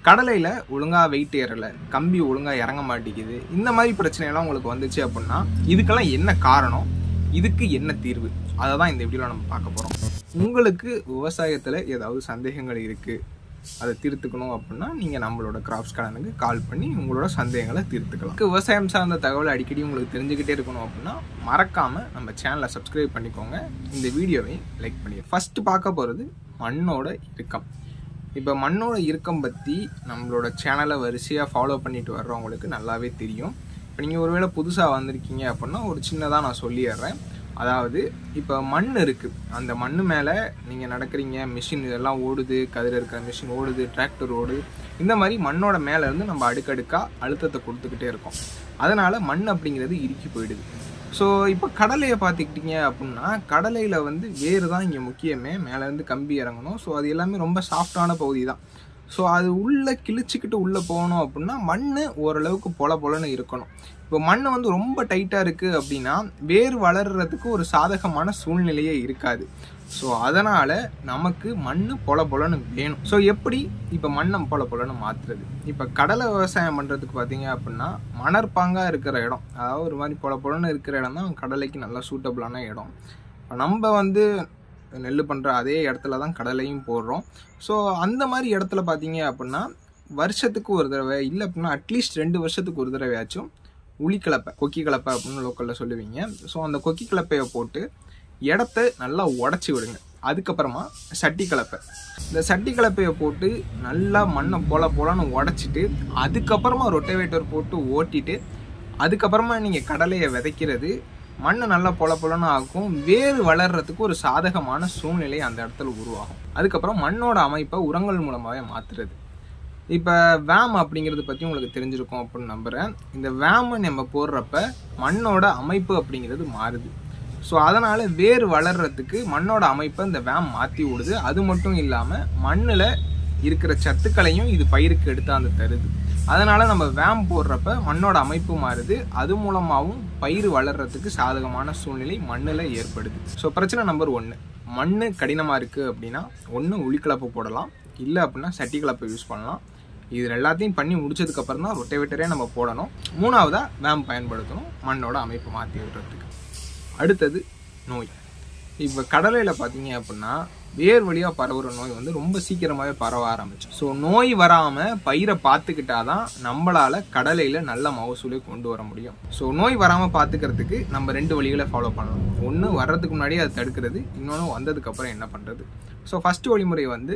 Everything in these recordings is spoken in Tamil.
கடலையில் ஒழுங்காக வெயிட் ஏறலை கம்பி ஒழுங்காக இறங்க மாட்டேங்குது இந்த மாதிரி பிரச்சனையெல்லாம் உங்களுக்கு வந்துச்சு அப்படின்னா இதுக்கெல்லாம் என்ன காரணம் இதுக்கு என்ன தீர்வு அதை தான் இந்த வீடியோவில் நம்ம பார்க்க போகிறோம் உங்களுக்கு விவசாயத்தில் ஏதாவது சந்தேகங்கள் இருக்குது அதை தீர்த்துக்கணும் அப்படின்னா நீங்கள் நம்மளோட கிராப்ஸ் கடனுக்கு கால் பண்ணி உங்களோட சந்தேகங்களை தீர்த்துக்கலாம் இதுக்கு விவசாயம் சார்ந்த தகவல் அடிக்கடி உங்களுக்கு தெரிஞ்சுக்கிட்டே இருக்கணும் அப்படின்னா மறக்காமல் நம்ம சேனலை சப்ஸ்கிரைப் பண்ணிக்கோங்க இந்த வீடியோவை லைக் பண்ணி ஃபஸ்ட்டு பார்க்க போகிறது மண்ணோட இறுக்கம் இப்போ மண்ணோட இறுக்கம் பற்றி நம்மளோட சேனலை வரிசையாக ஃபாலோ பண்ணிட்டு வர்றவங்களுக்கு நல்லாவே தெரியும் இப்போ நீங்கள் ஒருவேளை புதுசாக வந்திருக்கீங்க அப்படின்னா ஒரு சின்னதாக நான் சொல்லிடுறேன் அதாவது இப்போ மண் இருக்குது அந்த மண் மேலே நீங்கள் நடக்கிறீங்க மிஷின் இதெல்லாம் ஓடுது கதிர் இருக்கிற மிஷின் ஓடுது டிராக்டர் ஓடுது இந்த மாதிரி மண்ணோட மேலே இருந்து நம்ம அடுக்கடுக்காக அழுத்தத்தை கொடுத்துக்கிட்டே இருக்கோம் அதனால் மண் அப்படிங்கிறது இறுக்கி போயிடுது ஸோ இப்போ கடலையை பார்த்துக்கிட்டிங்க அப்படின்னா கடலையில் வந்து வேறு தான் இங்கே முக்கியமே மேலேருந்து கம்பி இறங்கணும் ஸோ அது எல்லாமே ரொம்ப சாஃப்டான பகுதி தான் ஸோ அது உள்ளே கிழிச்சிக்கிட்டு உள்ளே போகணும் அப்படின்னா மண் ஓரளவுக்கு பொல பொலன்னு இருக்கணும் இப்போ மண் வந்து ரொம்ப டைட்டாக இருக்குது அப்படின்னா வேர் வளர்கிறதுக்கு ஒரு சாதகமான சூழ்நிலையே இருக்காது ஸோ அதனால் நமக்கு மண் பொல பொலன்னு வேணும் ஸோ எப்படி இப்போ மண்ணை பொல பொலன்னு மாற்றுறது இப்போ கடலை விவசாயம் பண்ணுறதுக்கு பார்த்தீங்க அப்படின்னா மணற்பாங்காக இருக்கிற இடம் அதாவது ஒரு மாதிரி பொல பொலன்னு இருக்கிற இடம் தான் கடலைக்கு நல்லா சூட்டபுளான இடம் இப்போ நம்ம வந்து நெல் பண்ணுற அதே இடத்துல தான் கடலையும் போடுறோம் ஸோ அந்த மாதிரி இடத்துல பார்த்தீங்க அப்படின்னா வருஷத்துக்கு ஒரு தடவை இல்லை அப்படின்னா அட்லீஸ்ட் ரெண்டு வருஷத்துக்கு ஒரு தடவையாச்சும் உளி கலப்பை கொக்கி கலப்பை அப்படின்னு லோக்கலில் சொல்லுவீங்க ஸோ அந்த கொக்கி கலப்பையை போட்டு இடத்த நல்லா உடச்சி விடுங்க அதுக்கப்புறமா சட்டி கலப்பை இந்த சட்டி கலப்பையை போட்டு நல்லா மண்ணை போல போலன்னு உடச்சிட்டு அதுக்கப்புறமா ரொட்டவேட்டர் போட்டு ஓட்டிட்டு அதுக்கப்புறமா நீங்கள் கடலையை விதைக்கிறது மண்ணை நல்லா பொல பொலன்னு ஆக்கும் வேறு வளர்றதுக்கு ஒரு சாதகமான சூழ்நிலை அந்த இடத்துல உருவாகும் அதுக்கப்புறம் மண்ணோட அமைப்பை உரங்கள் மூலமாகவே மாற்றுறது இப்போ வேம் அப்படிங்கிறது பற்றி உங்களுக்கு தெரிஞ்சிருக்கும் அப்படின்னு நம்புகிறேன் இந்த வேமை நம்ம போடுறப்ப மண்ணோட அமைப்பு அப்படிங்கிறது மாறுது ஸோ அதனால் வேர் வளர்கிறதுக்கு மண்ணோட அமைப்பை இந்த வேம் மாற்றி விடுது அது மட்டும் இல்லாமல் மண்ணில் இருக்கிற சத்துக்களையும் இது பயிருக்கு எடுத்து அந்த தருது அதனால் நம்ம வேம் போடுறப்ப மண்ணோட அமைப்பு மாறுது அது மூலமாகவும் பயிர் வளர்கிறதுக்கு சாதகமான சூழ்நிலை மண்ணில் ஏற்படுது ஸோ பிரச்சனை நம்பர் ஒன்று மண் கடினமாக இருக்குது அப்படின்னா ஒன்று உளிக்கலப்பு போடலாம் இல்லை அப்படின்னா சட்டி கலப்பை யூஸ் பண்ணலாம் இது எல்லாத்தையும் பண்ணி முடிச்சதுக்கப்புறம் தான் ரொட்டேவேட்டரே நம்ம போடணும் மூணாவதாக வேம் பயன்படுத்தணும் மண்ணோட அமைப்பு மாற்றி விடுறதுக்கு அடுத்தது நோய் இப்போ கடலையில் பார்த்தீங்க அப்படின்னா வேர் வழியாக பரவுற நோய் வந்து ரொம்ப சீக்கிரமாகவே பரவ ஆரம்பிச்சு ஸோ நோய் வராமல் பயிரை பார்த்துக்கிட்டாதான் நம்மளால் கடலையில் நல்ல மகசூலை கொண்டு வர முடியும் ஸோ நோய் வராமல் பார்த்துக்கிறதுக்கு நம்ம ரெண்டு வழிகளை ஃபாலோ பண்ணலாம் ஒன்று வர்றதுக்கு முன்னாடி அதை தடுக்கிறது இன்னொன்று வந்ததுக்கப்புறம் என்ன பண்ணுறது ஸோ ஃபஸ்ட்டு வழிமுறை வந்து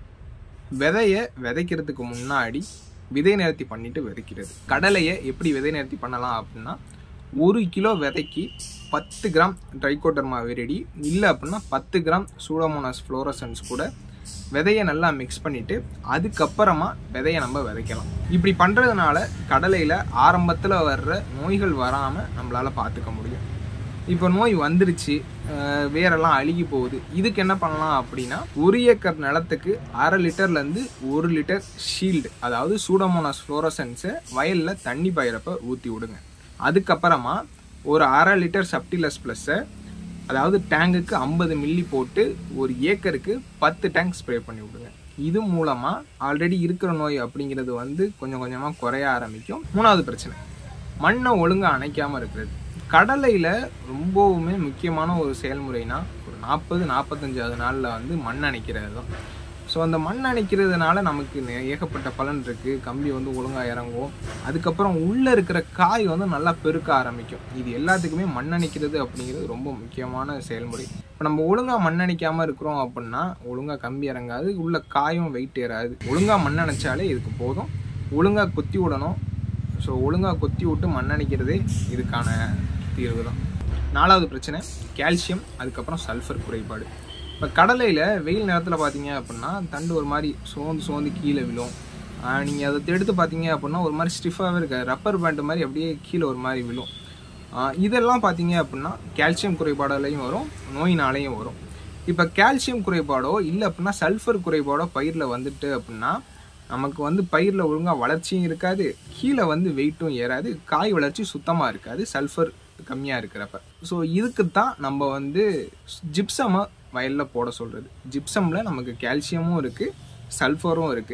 விதையை விதைக்கிறதுக்கு முன்னாடி விதை நேர்த்தி பண்ணிட்டு விதைக்கிறது கடலையை எப்படி விதை நேர்த்தி பண்ணலாம் அப்படின்னா ஒரு கிலோ விதைக்கு பத்து கிராம் ட்ரைகோடர்மா வெரடி இல்லை அப்படின்னா பத்து கிராம் சூடோமோனாஸ் ஃப்ளோரசன்ஸ் கூட விதையை நல்லா மிக்ஸ் பண்ணிவிட்டு அதுக்கப்புறமா விதையை நம்ம விதைக்கலாம் இப்படி பண்ணுறதுனால கடலையில் ஆரம்பத்தில் வர்ற நோய்கள் வராமல் நம்மளால் பார்த்துக்க முடியும் இப்போ நோய் வந்துருச்சு வேரெல்லாம் அழுகி போகுது இதுக்கு என்ன பண்ணலாம் அப்படின்னா ஒரு ஏக்கர் நிலத்துக்கு அரை லிட்டர்லேருந்து ஒரு லிட்டர் ஷீல்டு அதாவது சூடோமோனாஸ் ஃப்ளோரசன்ஸை வயலில் தண்ணி பயிரப்ப ஊற்றி விடுங்க அதுக்கப்புறமா ஒரு அரை லிட்டர் சப்டிலஸ் ப்ளஸ்ஸை அதாவது டேங்குக்கு ஐம்பது மில்லி போட்டு ஒரு ஏக்கருக்கு பத்து டேங்க் ஸ்ப்ரே பண்ணி விடுங்க இது மூலமாக ஆல்ரெடி இருக்கிற நோய் அப்படிங்கிறது வந்து கொஞ்சம் கொஞ்சமாக குறைய ஆரம்பிக்கும் மூணாவது பிரச்சனை மண்ணை ஒழுங்காக அணைக்காமல் இருக்கிறது கடலையில் ரொம்பவுமே முக்கியமான ஒரு செயல்முறைனா ஒரு நாற்பது நாற்பத்தஞ்சாவது நாளில் வந்து மண் அணைக்கிறது தான் ஸோ அந்த மண் அணைக்கிறதுனால நமக்கு ஏகப்பட்ட பலன் இருக்குது கம்பி வந்து ஒழுங்காக இறங்கும் அதுக்கப்புறம் உள்ளே இருக்கிற காய் வந்து நல்லா பெருக்க ஆரம்பிக்கும் இது எல்லாத்துக்குமே மண் அணைக்கிறது அப்படிங்கிறது ரொம்ப முக்கியமான செயல்முறை இப்போ நம்ம ஒழுங்காக மண் அணைக்காமல் இருக்கிறோம் அப்படின்னா ஒழுங்காக கம்பி இறங்காது உள்ள காயும் வெயிட் ஏறாது ஒழுங்காக மண் அணைச்சாலே இதுக்கு போதும் ஒழுங்காக கொத்தி விடணும் ஸோ ஒழுங்காக கொத்தி விட்டு மண் அணைக்கிறதே இதுக்கான தீர்வு தான் நாலாவது பிரச்சனை கால்சியம் அதுக்கப்புறம் சல்ஃபர் குறைபாடு இப்போ கடலையில் வெயில் நேரத்தில் பார்த்தீங்க அப்படின்னா தண்டு ஒரு மாதிரி சோர்ந்து சோர்ந்து கீழே விழும் நீங்கள் அதை எடுத்து பார்த்தீங்க அப்படின்னா ஒரு மாதிரி ஸ்டிஃபாகவே இருக்காது ரப்பர் பேண்ட் மாதிரி அப்படியே கீழே ஒரு மாதிரி விழும் இதெல்லாம் பார்த்தீங்க அப்படின்னா கால்சியம் குறைபாடாலையும் வரும் நோயினாலையும் வரும் இப்போ கால்சியம் குறைபாடோ இல்லை அப்படின்னா சல்ஃபர் குறைபாடோ பயிரில் வந்துட்டு அப்படின்னா நமக்கு வந்து பயிரில் ஒழுங்காக வளர்ச்சியும் இருக்காது கீழே வந்து வெயிட்டும் ஏறாது காய் வளர்ச்சி சுத்தமாக இருக்காது சல்ஃபர் கம்மியாக இருக்கிறப்ப ஸோ இதுக்கு தான் நம்ம வந்து ஜிப்சமை வயலில் போட சொல்கிறது ஜிப்சமில் நமக்கு கால்சியமும் இருக்குது சல்ஃபரும் இருக்குது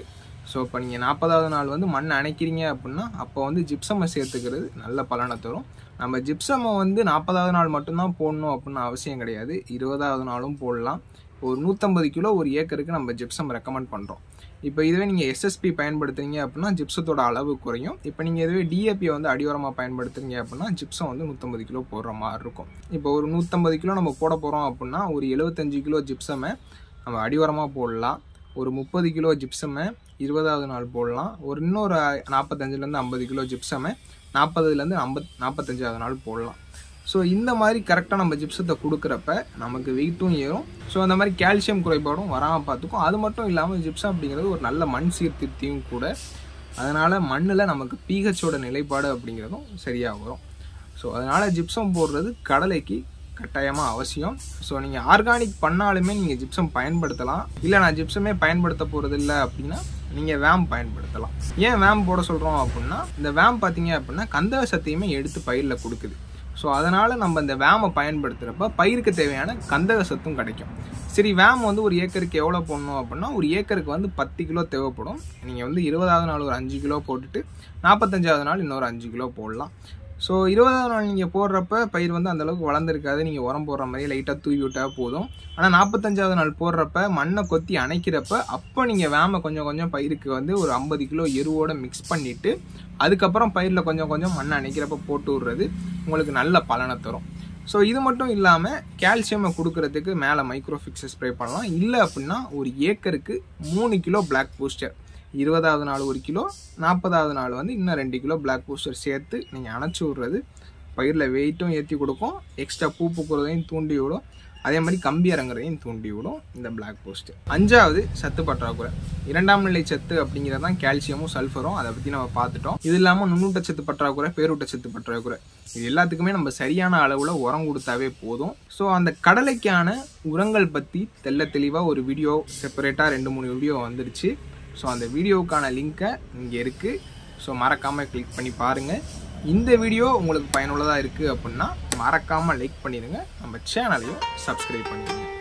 ஸோ இப்போ நீங்கள் நாற்பதாவது நாள் வந்து மண் அணைக்கிறீங்க அப்படின்னா அப்போ வந்து ஜிப்சமை சேர்த்துக்கிறது நல்ல பலனை தரும் நம்ம ஜிப்சமை வந்து நாற்பதாவது நாள் மட்டும்தான் போடணும் அப்படின்னு அவசியம் கிடையாது இருபதாவது நாளும் போடலாம் ஒரு நூற்றம்பது கிலோ ஒரு ஏக்கருக்கு நம்ம ஜிப்சம் ரெக்கமெண்ட் பண்ணுறோம் இப்போ இதுவே நீங்கள் எஸ்எஸ்பி பயன்படுத்துறீங்க அப்படின்னா ஜிப்சத்தோட அளவு குறையும் இப்போ நீங்கள் இதுவே டிஏபியை வந்து அடியோரமாக பயன்படுத்துறீங்க அப்படின்னா ஜிப்சம் வந்து நூற்றம்பது கிலோ போடுற மாதிரி இருக்கும் இப்போ ஒரு நூற்றம்பது கிலோ நம்ம போட போகிறோம் அப்படின்னா ஒரு எழுபத்தஞ்சு கிலோ ஜிப்சமை நம்ம அடியோரமாக போடலாம் ஒரு முப்பது கிலோ ஜிப்சமை இருபதாவது நாள் போடலாம் ஒரு இன்னொரு நாற்பத்தஞ்சிலேருந்து ஐம்பது கிலோ ஜிப்சமை நாற்பதுலேருந்து ஐம்பத் நாற்பத்தஞ்சாவது நாள் போடலாம் ஸோ இந்த மாதிரி கரெக்டாக நம்ம ஜிப்சத்தை கொடுக்குறப்ப நமக்கு வெயிட்டும் ஏறும் ஸோ அந்த மாதிரி கால்சியம் குறைபாடும் வராமல் பார்த்துக்கும் அது மட்டும் இல்லாமல் ஜிப்சம் அப்படிங்கிறது ஒரு நல்ல மண் சீர்திருத்தியும் கூட அதனால் மண்ணில் நமக்கு பிஹெச்சோட நிலைப்பாடு அப்படிங்கிறதும் சரியாக வரும் ஸோ அதனால் ஜிப்சம் போடுறது கடலைக்கு கட்டாயமாக அவசியம் ஸோ நீங்கள் ஆர்கானிக் பண்ணாலுமே நீங்கள் ஜிப்சம் பயன்படுத்தலாம் இல்லை நான் ஜிப்சமே பயன்படுத்த போகிறது இல்லை அப்படின்னா நீங்கள் வேம் பயன்படுத்தலாம் ஏன் வேம் போட சொல்கிறோம் அப்படின்னா இந்த வேம் பார்த்தீங்க அப்படின்னா கந்தக சத்தையுமே எடுத்து பயிரில் கொடுக்குது ஸோ அதனால் நம்ம இந்த வேமை பயன்படுத்துகிறப்ப பயிருக்கு தேவையான கந்தக சத்தும் கிடைக்கும் சரி வேம் வந்து ஒரு ஏக்கருக்கு எவ்வளோ போடணும் அப்படின்னா ஒரு ஏக்கருக்கு வந்து பத்து கிலோ தேவைப்படும் நீங்கள் வந்து இருபதாவது நாள் ஒரு அஞ்சு கிலோ போட்டுட்டு நாற்பத்தஞ்சாவது நாள் இன்னொரு அஞ்சு கிலோ போடலாம் ஸோ இருபதாவது நாள் நீங்கள் போடுறப்ப பயிர் வந்து அந்தளவுக்கு வளர்ந்துருக்காது நீங்கள் உரம் போடுற மாதிரி லைட்டாக தூவி விட்டால் போதும் ஆனால் நாற்பத்தஞ்சாவது நாள் போடுறப்ப மண்ணை கொத்தி அணைக்கிறப்ப அப்போ நீங்கள் வேமை கொஞ்சம் கொஞ்சம் பயிருக்கு வந்து ஒரு ஐம்பது கிலோ எருவோட மிக்ஸ் பண்ணிவிட்டு அதுக்கப்புறம் பயிரில் கொஞ்சம் கொஞ்சம் மண்ணை அணைக்கிறப்ப போட்டு விடுறது உங்களுக்கு நல்ல பலனை தரும் ஸோ இது மட்டும் இல்லாமல் கால்சியமை கொடுக்கறதுக்கு மேலே மைக்ரோஃபிக்ஸை ஸ்ப்ரே பண்ணலாம் இல்லை அப்படின்னா ஒரு ஏக்கருக்கு மூணு கிலோ பிளாக் பூஸ்டர் இருபதாவது நாள் ஒரு கிலோ நாற்பதாவது நாள் வந்து இன்னும் ரெண்டு கிலோ பிளாக் பூஸ்டர் சேர்த்து நீங்கள் அணைச்சி விட்றது பயிரில் வெயிட்டும் ஏற்றி கொடுக்கும் எக்ஸ்ட்ரா பூ பூக்குறதையும் தூண்டி விடும் அதே மாதிரி கம்பி இறங்குறதையும் தூண்டி விடும் இந்த பிளாக் போஸ்ட் அஞ்சாவது சத்து பற்றாக்குறை இரண்டாம் நிலை சத்து அப்படிங்கிறது தான் கால்சியமும் சல்ஃபரும் அதை பற்றி நம்ம பார்த்துட்டோம் இது இல்லாமல் நுண்ணூட்டச்சத்து பற்றாக்குறை பேரூட்டச்சத்து பற்றாக்குறை இது எல்லாத்துக்குமே நம்ம சரியான அளவில் உரம் கொடுத்தாவே போதும் ஸோ அந்த கடலைக்கான உரங்கள் பற்றி தெல்ல தெளிவாக ஒரு வீடியோ செப்பரேட்டாக ரெண்டு மூணு வீடியோ வந்துருச்சு ஸோ அந்த வீடியோவுக்கான லிங்க்கை இங்கே இருக்குது ஸோ மறக்காமல் கிளிக் பண்ணி பாருங்கள் இந்த வீடியோ உங்களுக்கு பயனுள்ளதாக இருக்குது அப்படின்னா மறக்காமல் லைக் பண்ணிடுங்க நம்ம சேனலையும் சப்ஸ்கிரைப் பண்ணிடுங்க